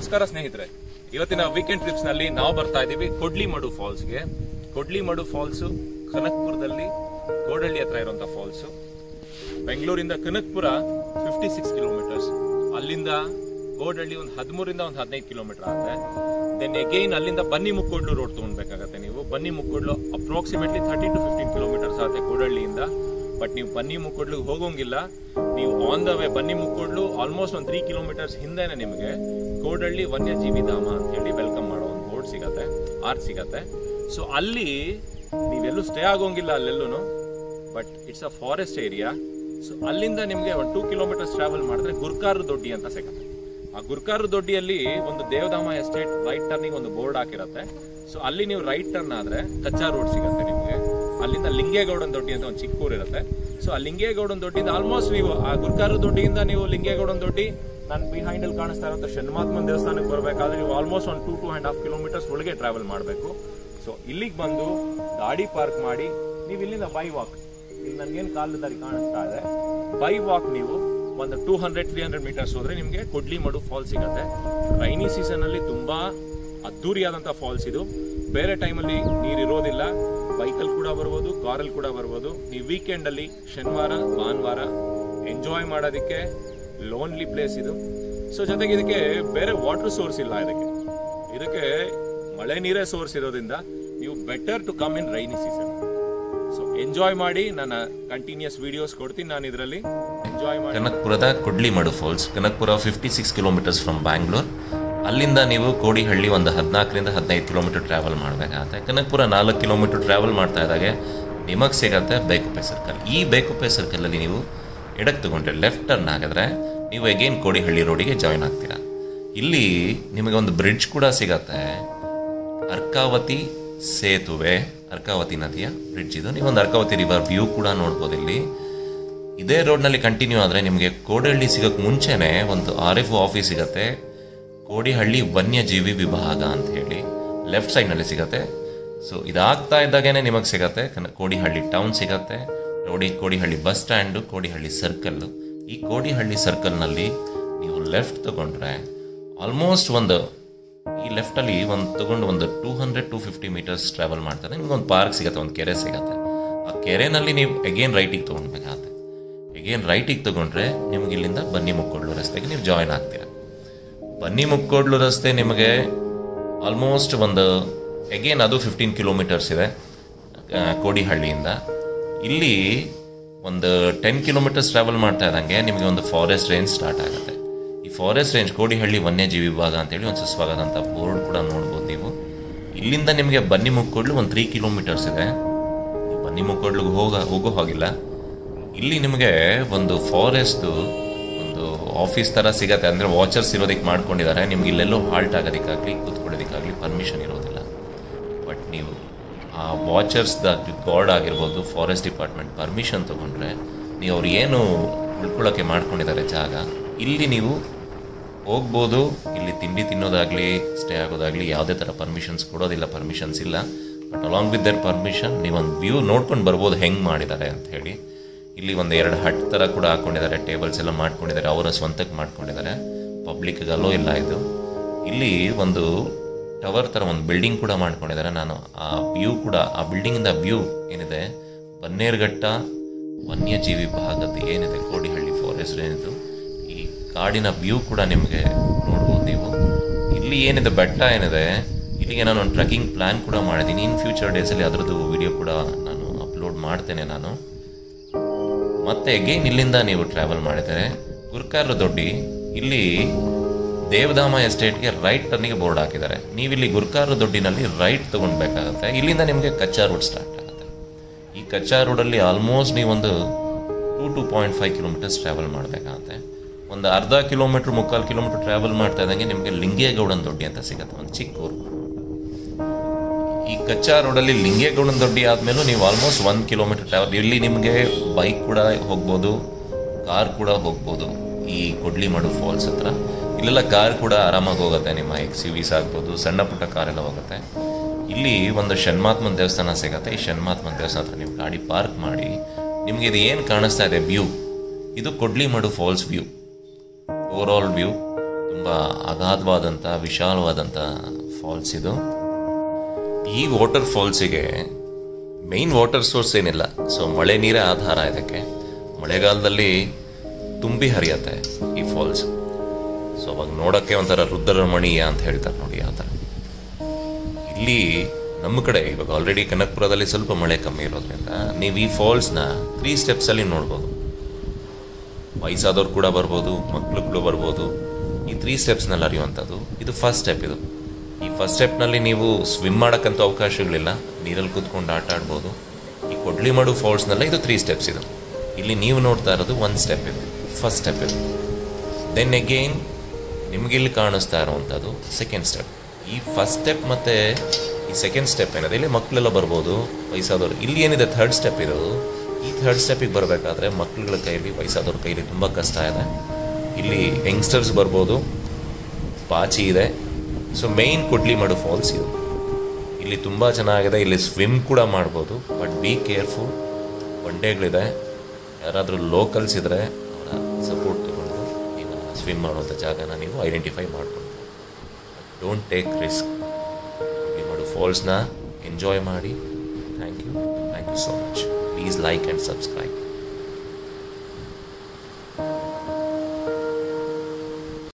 ನಮಸ್ಕಾರ ಸ್ನೇಹಿತರೆ ಇವತ್ತಿನ ವೀಕೆಂಡ್ ಟ್ರಿಪ್ಸ್ ನಲ್ಲಿ ನಾವು ಬರ್ತಾ ಇದೀವಿ ಕೊಡ್ಲಿಮಡು ಫಾಲ್ಸ್ಗೆ ಕೊಡ್ಲಿಮಡು ಫಾಲ್ಸ್ ಕನಕ್ಪುರದಲ್ಲಿ ಕೋಡಳ್ಳಿ ಹತ್ರ ಇರುವಂತ ಫಾಲ್ಸ್ ಬೆಂಗಳೂರಿಂದ ಕನಕ್ಪುರ ಫಿಫ್ಟಿ ಸಿಕ್ಸ್ ಕಿಲೋಮೀಟರ್ಸ್ ಅಲ್ಲಿಂದ ಗೋಡಳ್ಳಿ ಒಂದು ಹದಿಮೂರಿಂದ ಒಂದು ಹದಿನೈದು ಕಿಲೋಮೀಟರ್ ಆಗುತ್ತೆ ದೆನ್ ಅಗೈನ್ ಅಲ್ಲಿಂದ ಬನ್ನಿ ಮುಕ್ಕೋಡ್ಲು ರೋಡ್ ತಗೊಂಡ್ಬೇಕಾಗತ್ತೆ ನೀವು ಬನ್ನಿ Mukkodlu approximately thirty to fifteen kilometres ಆಗುತ್ತೆ ಕೋಡಳ್ಳಿಯಿಂದ ಬಟ್ ನೀವು ಬನ್ನಿ ಮುಕ್ಕೋಡ್ಲು ಹೋಗೋಂಗಿಲ್ಲ ನೀವು ಆನ್ ದ ವೇ ಬನ್ನಿ ಮುಕ್ಕೋಡ್ಲು ಆಲ್ಮೋಸ್ಟ್ ಒಂದು ತ್ರೀ ಕಿಲೋಮೀಟರ್ಸ್ ಹಿಂದೆನೆ ನಿಮಗೆ ಕೋಡಳ್ಳಿ ವನ್ಯಜೀವಿ ಧಾಮ ಅಂತ ಹೇಳಿ ವೆಲ್ಕಮ್ ಮಾಡೋ ಒಂದು ಬೋರ್ಡ್ ಸಿಗತ್ತೆ ಆರ್ಟ್ ಸಿಗತ್ತೆ ಸೊ ಅಲ್ಲಿ ನೀವೆಲ್ಲೂ ಸ್ಟೇ ಆಗೋಂಗಿಲ್ಲ ಅಲ್ಲೆಲ್ಲೂ but it's a forest area so ಅಲ್ಲಿಂದ ನಿಮಗೆ ಒಂದು ಟೂ ಕಿಲೋಮೀಟರ್ಸ್ ಟ್ರಾವೆಲ್ ಮಾಡಿದ್ರೆ ಗುರ್ಕಾರು ದೊಡ್ಡಿ ಅಂತ ಸಿಗುತ್ತೆ ಆ ಗುರ್ಕಾರು ದೊಡ್ಡಿಯಲ್ಲಿ ಒಂದು ದೇವಧಾಮ ಎಸ್ಟೇಟ್ ರೈಟ್ ಟರ್ನಿಂಗ್ ಒಂದು ಬೋರ್ಡ್ ಹಾಕಿರತ್ತೆ ಸೊ ಅಲ್ಲಿ ನೀವು ರೈಟ್ ಟರ್ನ್ ಆದ್ರೆ ಕಚ್ಚಾ ರೋಡ್ ಸಿಗುತ್ತೆ ನಿಮಗೆ ಅಲ್ಲಿಂದ ಲಿಂಗೇಗೌಡನ್ ದೊಡ್ಡಿ ಅಂತ ಒಂದು ಚಿಕ್ಕ ಊರ್ ಇರುತ್ತೆ ಸೊ ಆ ಲಿಂಗೇಗೌಡನ್ ದೊಡ್ಡಿಯಿಂದ ಆಲ್ಮೋಸ್ಟ್ ನೀವು ಆ ಗುರ್ಕಾರು ದೊಡ್ಡಿಯಿಂದ ನೀವು ಲಿಂಗೇಗೌಡನ್ ದೊಡ್ಡಿ ನಾನು ಬಿಹೈಂಡ್ ಅಲ್ಲಿ ಕಾಣಿಸ್ತಾ ಇರೋ ಶನ್ಮಾತ್ಮನ್ ದೇವಸ್ಥಾನಕ್ಕೆ ಬರಬೇಕಾದ್ರೆ ನೀವು ಆಲ್ಮೋಸ್ಟ್ ಒಂದು two two and half kilometres ಒಳಗೆ ಟ್ರಾವೆಲ್ ಮಾಡಬೇಕು ಸೊ ಇಲ್ಲಿಗೆ ಬಂದು ಗಾಡಿ ಪಾರ್ಕ್ ಮಾಡಿ ನೀವು ಇಲ್ಲಿಂದ ಬೈ ವಾಕ್ ಇಲ್ಲಿ ನನ್ಗೇನು ಕಾಲು ದಾರಿ ಕಾಣಿಸ್ತಾ ಇದೆ ಬೈ ವಾಕ್ ನೀವು ಒಂದು two hundred three hundred metres ಹೋದ್ರೆ ನಿಮಗೆ ಕೊಡ್ಲಿ ಮಡು ಫಾಲ್ಸ್ ಸಿಗುತ್ತೆ ರೈನಿ ಸೀಸನ್ ಅಲ್ಲಿ ತುಂಬಾ ಅದ್ದೂರಿಯಾದಂಥ ಫಾಲ್ಸ್ ಇದು ಬೇರೆ ಟೈಮಲ್ಲಿ ನೀರು ಇರೋದಿಲ್ಲ ಬೈಕಲ್ಲಿ ಕೂಡ ಬರ್ಬೋದು ಕಾರಲ್ಲಿ ಕೂಡ ಬರ್ಬೋದು ನೀವು ವೀಕೆಂಡ್ ಅಲ್ಲಿ ಶನಿವಾರ ಭಾನುವಾರ ಎಂಜಾಯ್ ಮಾಡೋದಕ್ಕೆ ಲೋನ್ಲಿ ಪ್ಲೇಸ್ ಇದು ಸೊ ಜೊತೆಗೆ ಇದಕ್ಕೆ ಬೇರೆ ವಾಟರ್ ಸೋರ್ಸ್ ಇಲ್ಲ ಇದಕ್ಕೆ ಇದಕ್ಕೆ ಮಳೆ ನೀರೇ ಸೋರ್ಸ್ ಇರೋದ್ರಿಂದ ನೀವು better to come in rainy season so enjoy ಮಾಡಿ ನನ್ನ ಕಂಟಿನ್ಯೂಸ್ ವಿಡಿಯೋಸ್ ಕೊಡ್ತೀನಿ ನಾನು ಇದರಲ್ಲಿ ಎಂಜಾಯ್ ಮಾಡಿ ಕನಕ್ಪುರದ Kodlimadu falls Kanakapura fifty six kilometres from Bangalore ಅಲ್ಲಿಂದ ನೀವು ಕೋಡಿಹಳ್ಳಿ ಒಂದು ಹದಿನಾಲ್ಕರಿಂದ ಹದಿನೈದು ಕಿಲೋಮೀಟರ್ ಟ್ರಾವೆಲ್ ಮಾಡಬೇಕಾಗತ್ತೆ ಕನಕ್ಪುರ ನಾಲ್ಕು ಕಿಲೋಮೀಟರ್ ಟ್ರಾವೆಲ್ ಮಾಡ್ತಾ ಇದ್ದಾಗೆ ನಿಮಗೆ ಸಿಗತ್ತೆ ಬೇಕುಪ್ಪೆ ಸರ್ಕಲ್ ಈ ಬೇಕುಪ್ಪೆ ಸರ್ಕಲಲ್ಲಿ ನೀವು ಎಡಕ್ಕೆ ತಗೊಂಡ್ರೆ ಲೆಫ್ಟ್ ಟರ್ನ್ ಆಗಿದ್ರೆ ನೀವು ಅಗೇನ್ ಕೋಡಿಹಳ್ಳಿ ರೋಡಿಗೆ ಜಾಯ್ನ್ ಆಗ್ತೀರಾ ಇಲ್ಲಿ ನಿಮಗೆ ಒಂದು ಬ್ರಿಡ್ಜ್ ಕೂಡ ಸಿಗತ್ತೆ ಅರ್ಕಾವತಿ ಸೇತುವೆ ಅರ್ಕಾವತಿ ನದಿಯ ಬ್ರಿಡ್ಜ್ ಇದು ನೀವೊಂದು ಅರ್ಕಾವತಿ ರಿವರ್ ವ್ಯೂ ಕೂಡ ನೋಡ್ಬೋದು ಇಲ್ಲಿ ಇದೇ ರೋಡ್ನಲ್ಲಿ ಕಂಟಿನ್ಯೂ ಆದರೆ ನಿಮಗೆ ಕೋಡಹಳ್ಳಿ ಸಿಗೋಕ್ಕೆ ಮುಂಚೆನೇ ಒಂದು ಆರ್ ಎಫ್ ಆಫೀಸ್ ಸಿಗತ್ತೆ ಕೋಡಿಹಳ್ಳಿ ವನ್ಯಜೀವಿ ವಿಭಾಗ ಅಂತ ಹೇಳಿ ಲೆಫ್ಟ್ ಸೈಡ್ನಲ್ಲಿ ಸಿಗತ್ತೆ ಸೊ ಇದಾಗ್ತಾ ಇದ್ದಾಗೇನೆ ನಿಮಗೆ ಸಿಗತ್ತೆ ಕನ್ನ- ಕೋಡಿಹಳ್ಳಿ ಟೌನ್ ಸಿಗತ್ತೆ Kodi Kodihalli bus stand Kodihalli circle ಈ ಕೋಡಿಹಳ್ಳಿ ಸರ್ಕಲ್ನಲ್ಲಿ ನೀವು ಲೆಫ್ಟ್ ತಗೊಂಡ್ರೆ ಆಲ್ಮೋಸ್ಟ್ ಒಂದು ಈ ಲೆಫ್ಟಲ್ಲಿ ಒಂದು ತಗೊಂಡು ಒಂದು two hundred to fifty metres travel ಮಾಡ್ತಾರೆ ನಿಮ್ಗೆ ಒಂದು ಪಾರ್ಕ್ ಸಿಗುತ್ತೆ ಒಂದು ಕೆರೆ ಸಿಗುತ್ತೆ ಆ ಕೆರೆನಲ್ಲಿ ನೀವು ಅಗೇನ್ ರೈಟಿಗೆ ತೊಗೊಳ್ಬೇಕಾಗತ್ತೆ ಅಗೇನ್ ರೈಟಿಗೆ ತಗೊಂಡ್ರೆ ನಿಮ್ಗೆ ಇಲ್ಲಿಂದ ಬನ್ನಿ ಮುಕ್ಕೋಡ್ಲು ರಸ್ತೆಗೆ ನೀವು ಜಾಯ್ನ್ ಆಗ್ತೀರಾ ಬನ್ನಿ ಮುಕ್ಕೋಡ್ಲು ರಸ್ತೆ ನಿಮಗೆ ಆಲ್ಮೋಸ್ಟ್ ಒಂದು ಅಗೇನ್ ಅದು ಫಿಫ್ಟೀನ್ ಕಿಲೋಮೀಟರ್ಸ್ ಇದೆ ಆ, ಕೋಡಿಹಳ್ಳಿಯಿಂದ ಇಲ್ಲಿ ಒಂದು ಟೆನ್ ಕಿಲೋಮೀಟರ್ಸ್ ಟ್ರಾವೆಲ್ ಮಾಡ್ತಾ ಇದ್ದಂಗೆ ನಿಮಗೆ ಒಂದು ಫಾರೆಸ್ಟ್ ರೇಂಜ್ ಸ್ಟಾರ್ಟ್ ಆಗುತ್ತೆ ಈ ಫಾರೆಸ್ಟ್ ರೇಂಜ್ ಕೋಡಿಹಳ್ಳಿ ವನ್ಯಜೀವಿ ವಿಭಾಗ ಅಂತೇಳಿ ಒಂದು ಸುಸ್ವಾಗದಂಥ ಬೋರ್ಡ್ ಕೂಡ ನೋಡ್ಬೋದು ನೀವು ಇಲ್ಲಿಂದ ನಿಮಗೆ ಬನ್ನಿ ಮುಕ್ಕೋಡ್ಲು ಒಂದು ತ್ರೀ ಕಿಲೋಮೀಟರ್ಸ್ ಇದೆ ನೀವು ಬನ್ನಿ ಮುಕ್ಕೋಡ್ಲಿಗೆ ಹೋಗ ಹೋಗೋ ಹಾಗಿಲ್ಲ ಇಲ್ಲಿ ನಿಮಗೆ ಒಂದು ಫಾರೆಸ್ಟ್ದು ಒಂದು ಆಫೀಸ್ ಥರ ಸಿಗತ್ತೆ ಅಂದರೆ ವಾಚರ್ಸ್ ಇರೋದಕ್ಕೆ ಮಾಡ್ಕೊಂಡಿದ್ದಾರೆ ನಿಮ್ಗೆ ಇಲ್ಲೆಲ್ಲೋ ಹಾಲ್ಟ್ ಆಗೋದಕ್ಕಾಗಲಿ ಕೂತ್ಕೊಳ್ಳೋದಕ್ಕಾಗಲಿ ಪರ್ಮಿಷನ್ ಇರೋದಿಲ್ಲ ಬಟ್ ನೀವು ಆ ವಾಚರ್ಸ್ದ ಗಾರ್ಡ್ ಆಗಿರ್ಬೋದು ಫಾರೆಸ್ಟ್ ಡಿಪಾರ್ಟ್ಮೆಂಟ್ ಪರ್ಮಿಷನ್ ತೊಗೊಂಡ್ರೆ ನೀವು ಅವ್ರು ಏನು ಉಳ್ಕೊಳ್ಳೋಕ್ಕೆ ಮಾಡ್ಕೊಂಡಿದ್ದಾರೆ ಜಾಗ ಇಲ್ಲಿ ನೀವು ಹೋಗ್ಬೋದು ಇಲ್ಲಿ ತಿಂಡಿ ತಿನ್ನೋದಾಗಲಿ ಸ್ಟೇ ಆಗೋದಾಗಲಿ ಯಾವುದೇ ಥರ ಪರ್ಮಿಷನ್ಸ್ ಕೊಡೋದಿಲ್ಲ ಪರ್ಮಿಷನ್ಸ್ ಇಲ್ಲ but along with their permission ನೀವೊಂದು ವ್ಯೂ ನೋಡ್ಕೊಂಡು ಬರ್ಬೋದು ಹೆಂಗೆ ಮಾಡಿದ್ದಾರೆ ಅಂತ ಹೇಳಿ ಇಲ್ಲಿ ಒಂದು ಎರಡು ಹಟ್ ಥರ ಕೂಡ ಹಾಕ್ಕೊಂಡಿದ್ದಾರೆ ಟೇಬಲ್ಸ್ ಎಲ್ಲ ಮಾಡ್ಕೊಂಡಿದ್ದಾರೆ ಅವರ ಸ್ವಂತಕ್ಕೆ ಮಾಡ್ಕೊಂಡಿದ್ದಾರೆ ಪಬ್ಲಿಕ್ಗೆ ಅಲ್ಲೋ ಇಲ್ಲ ಇದು ಇಲ್ಲಿ ಒಂದು ಟವರ್ ಥರ ಒಂದು ಬಿಲ್ಡಿಂಗ್ ಕೂಡ ಮಾಡ್ಕೊಂಡಿದ್ದಾರೆ ನಾನು ಆ ವ್ಯೂ ಕೂಡ ಆ ಬಿಲ್ಡಿಂಗಿಂದ ವ್ಯೂ ಏನಿದೆ ಬನ್ನೇರುಘಟ್ಟ ವನ್ಯಜೀವಿ ಭಾಗದ್ದು ಏನಿದೆ ಕೋಡಿಹಳ್ಳಿ ಫಾರೆಸ್ಟ್ ಏನಿದು ಈ ಕಾಡಿನ ವ್ಯೂ ಕೂಡ ನಿಮಗೆ ನೋಡ್ಬೋದು ನೀವು ಇಲ್ಲಿ ಏನಿದೆ ಬೆಟ್ಟ ಏನಿದೆ ಇಲ್ಲಿಗೆ ನಾನು ಒಂದು ಟ್ರೆಕ್ಕಿಂಗ್ ಪ್ಲ್ಯಾನ್ ಕೂಡ ಮಾಡಿದ್ದೀನಿ ಇನ್ ಫ್ಯೂಚರ್ ಡೇಸಲ್ಲಿ ಅದರದ್ದು ವಿಡಿಯೋ ಕೂಡ ನಾನು ಅಪ್ಲೋಡ್ ಮಾಡ್ತೇನೆ ನಾನು ಮತ್ತೆ ಅಗೇನ್ ಇಲ್ಲಿಂದ ನೀವು ಟ್ರಾವೆಲ್ ಮಾಡಿದರೆ ಗುರ್ಕಾರ ದೊಡ್ಡಿ ಇಲ್ಲಿ ದೇವಧಾಮ ಎಸ್ಟೇಟ್ಗೆ ರೈಟ್ ಟರ್ನಿಗೆ ಬೋರ್ಡ್ ಹಾಕಿದ್ದಾರೆ ನೀವಿಲ್ಲಿ ಗುರ್ಕಾರ ದೊಡ್ಡಿನಲ್ಲಿ ರೈಟ್ ತಗೊಳ್ಬೇಕಾಗತ್ತೆ ಇಲ್ಲಿಂದ ನಿಮಗೆ ಕಚ್ಚಾ ರೋಡ್ ಸ್ಟಾರ್ಟ್ ಆಗುತ್ತೆ ಈ ಕಚ್ಚಾ ರೋಡಲ್ಲಿ ಆಲ್ಮೋಸ್ಟ್ ನೀವೊಂದು two two point five kilometres travel ಮಾಡಬೇಕಾಗತ್ತೆ ಒಂದು ಅರ್ಧ ಕಿಲೋಮೀಟ್ರ್ ಮುಕ್ಕಾಲು ಕಿಲೋಮೀಟ್ರ್ ಟ್ರಾವೆಲ್ ಮಾಡ್ತಾ ಇದ್ದಂಗೆ ನಿಮಗೆ ಲಿಂಗೇಗೌಡನ ದೊಡ್ಡಿ ಅಂತ ಸಿಗುತ್ತೆ ಒಂದು ಚಿಕ್ಕ ಊರು ಈ ಕಚ್ಚಾ ರೋಡಲ್ಲಿ ಲಿಂಗೇಗೌಡನ ದೊಡ್ಡಿ ಆದಮೇಲೂ ನೀವು ಆಲ್ಮೋಸ್ಟ್ ಒಂದು ಕಿಲೋಮೀಟರ್ ಟ್ರಾವೆಲ್ ಇಲ್ಲಿ ನಿಮಗೆ ಬೈಕ್ ಕೂಡ ಹೋಗ್ಬೋದು ಕಾರ್ ಕೂಡ ಹೋಗ್ಬೋದು ಈ ಕೊಡ್ಲಿಮಡು ಫಾಲ್ಸ್ ಹತ್ರ ಇಲ್ಲೆಲ್ಲ ಕಾರ್ ಕೂಡ ಆರಾಮಾಗಿ ಹೋಗುತ್ತೆ ನಿಮ್ಮ ಎಕ್ಸ್ ಯು ವಿಸ್ ಆಗ್ಬೋದು ಸಣ್ಣ ಪುಟ್ಟ ಕಾರೆಲ್ಲ ಹೋಗುತ್ತೆ ಇಲ್ಲಿ ಒಂದು ಶನ್ಮಾತ್ಮನ ದೇವಸ್ಥಾನ ಸಿಗುತ್ತೆ ಈ ಶನ್ಮಾತ್ಮನ ದೇವಸ್ಥಾನ ಹತ್ರ ನೀವು ಗಾಡಿ ಪಾರ್ಕ್ ಮಾಡಿ ನಿಮಗೆ ಇದು ಏನು ಕಾಣಿಸ್ತಾ ಇದೆ ವ್ಯೂ ಇದು Kodlimadu falls view overall view ತುಂಬ ತುಂಬ ಅಗಾಧವಾದಂಥ ವಿಶಾಲವಾದಂಥ ಫಾಲ್ಸ್ ಇದು ಈ ವಾಟರ್ ಫಾಲ್ಸಿಗೆ ಮೇನ್ ವಾಟರ್ ಸೋರ್ಸ್ ಏನಿಲ್ಲ ಸೊ ಮಳೆ ನೀರೇ ಆಧಾರ ಇದಕ್ಕೆ ಮಳೆಗಾಲದಲ್ಲಿ ತುಂಬಿ ಹರಿಯತ್ತೆ ಈ ಫಾಲ್ಸ್ ಸೊ ಅವಾಗ ನೋಡೋಕ್ಕೆ ಒಂಥರ ರುದ್ರರಮಣೀಯ ಅಂತ ಹೇಳ್ತಾರೆ ನೋಡಿ ಆ ಥರ ಇಲ್ಲಿ ನಮ್ಮ ಕಡೆ ಇವಾಗ ಆಲ್ರೆಡಿ ಕನಕಪುರದಲ್ಲಿ ಸ್ವಲ್ಪ ಮಳೆ ಕಮ್ಮಿ ಇರೋದ್ರಿಂದ ನೀವು ಈ ಫಾಲ್ಸ್ನ ತ್ರೀ ಸ್ಟೆಪ್ಸಲ್ಲಿ ನೋಡ್ಬೋದು ವಯಸ್ಸಾದವ್ರು ಕೂಡ ಬರ್ಬೋದು ಮಕ್ಕಳು ಕೂಡ ಬರ್ಬೋದು ಈ ತ್ರೀ ಸ್ಟೆಪ್ಸ್ನಲ್ಲಿ ಹರಿಯುವಂಥದ್ದು ಇದು ಫಸ್ಟ್ ಸ್ಟೆಪ್ ಇದು ಈ ಫಸ್ಟ್ ಸ್ಟೆಪ್ನಲ್ಲಿ ನೀವು ಸ್ವಿಮ್ ಮಾಡೋಕ್ಕಂತೂ ಅವಕಾಶಗಳಿಲ್ಲ ನೀರಲ್ಲಿ ಕೂತ್ಕೊಂಡು ಆಟ ಆಡ್ಬೋದು ಈ ಕೊಡ್ಲಿಮಾಡು ಫಾಲ್ಸ್ನಲ್ಲೇ ಇದು ತ್ರೀ ಸ್ಟೆಪ್ಸ್ ಇದು ಇಲ್ಲಿ ನೀವು ನೋಡ್ತಾ ಇರೋದು ಒಂದು ಸ್ಟೆಪ್ ಇದು ಫಸ್ಟ್ ಸ್ಟೆಪ್ ಇದು ದೆನ್ ಅಗೇನ್ ನಿಮಗಿಲ್ಲಿ ಕಾಣಿಸ್ತಾ ಇರುವಂಥದ್ದು ಸೆಕೆಂಡ್ ಸ್ಟೆಪ್ ಈ ಫಸ್ಟ್ ಸ್ಟೆಪ್ ಮತ್ತು ಈ ಸೆಕೆಂಡ್ ಸ್ಟೆಪ್ ಏನಿದೆ ಇಲ್ಲಿ ಮಕ್ಕಳೆಲ್ಲ ಬರ್ಬೋದು ವಯಸ್ಸಾದವರು ಇಲ್ಲಿ ಏನಿದೆ ಥರ್ಡ್ ಸ್ಟೆಪ್ ಇದು ಈ ಥರ್ಡ್ ಸ್ಟೆಪ್ಪಿಗೆ ಬರಬೇಕಾದ್ರೆ ಮಕ್ಕಳುಗಳ ಕೈಲಿ ವಯಸ್ಸಾದವ್ರ ಕೈಲಿ ತುಂಬ ಕಷ್ಟ ಇದೆ ಇಲ್ಲಿ ಯಂಗ್ಸ್ಟರ್ಸ್ ಬರ್ಬೋದು ಪಾಚಿ ಇದೆ ಸೊ ಮೇಯ್ನ್ ಕೊಡ್ಲಿಮಾಡು ಫಾಲ್ಸ್ ಇದು ಇಲ್ಲಿ ತುಂಬ ಚೆನ್ನಾಗಿದೆ ಇಲ್ಲಿ ಸ್ವಿಮ್ ಕೂಡ ಮಾಡ್ಬೋದು ಬಟ್ ಬಿ ಕೇರ್ಫುಲ್ ಬಂಡೆಗಳಿದೆ ಯಾರಾದರೂ ಲೋಕಲ್ಸ್ ಇದ್ದರೆ ಅವರ ಸಪೋರ್ಟ್ ತಗೊಂಡು ಇವನ್ನ ಸ್ವಿಮ್ ಮಾಡುವಂಥ ಜಾಗನ ನೀವು ಐಡೆಂಟಿಫೈ ಮಾಡ್ಕೊಂಡು ಡೋಂಟ್ ಟೇಕ್ ರಿಸ್ಕ್ ಮಾಡು ಫಾಲ್ಸ್ನ ಎಂಜಾಯ್ ಮಾಡಿ thank you thank you so much please like and subscribe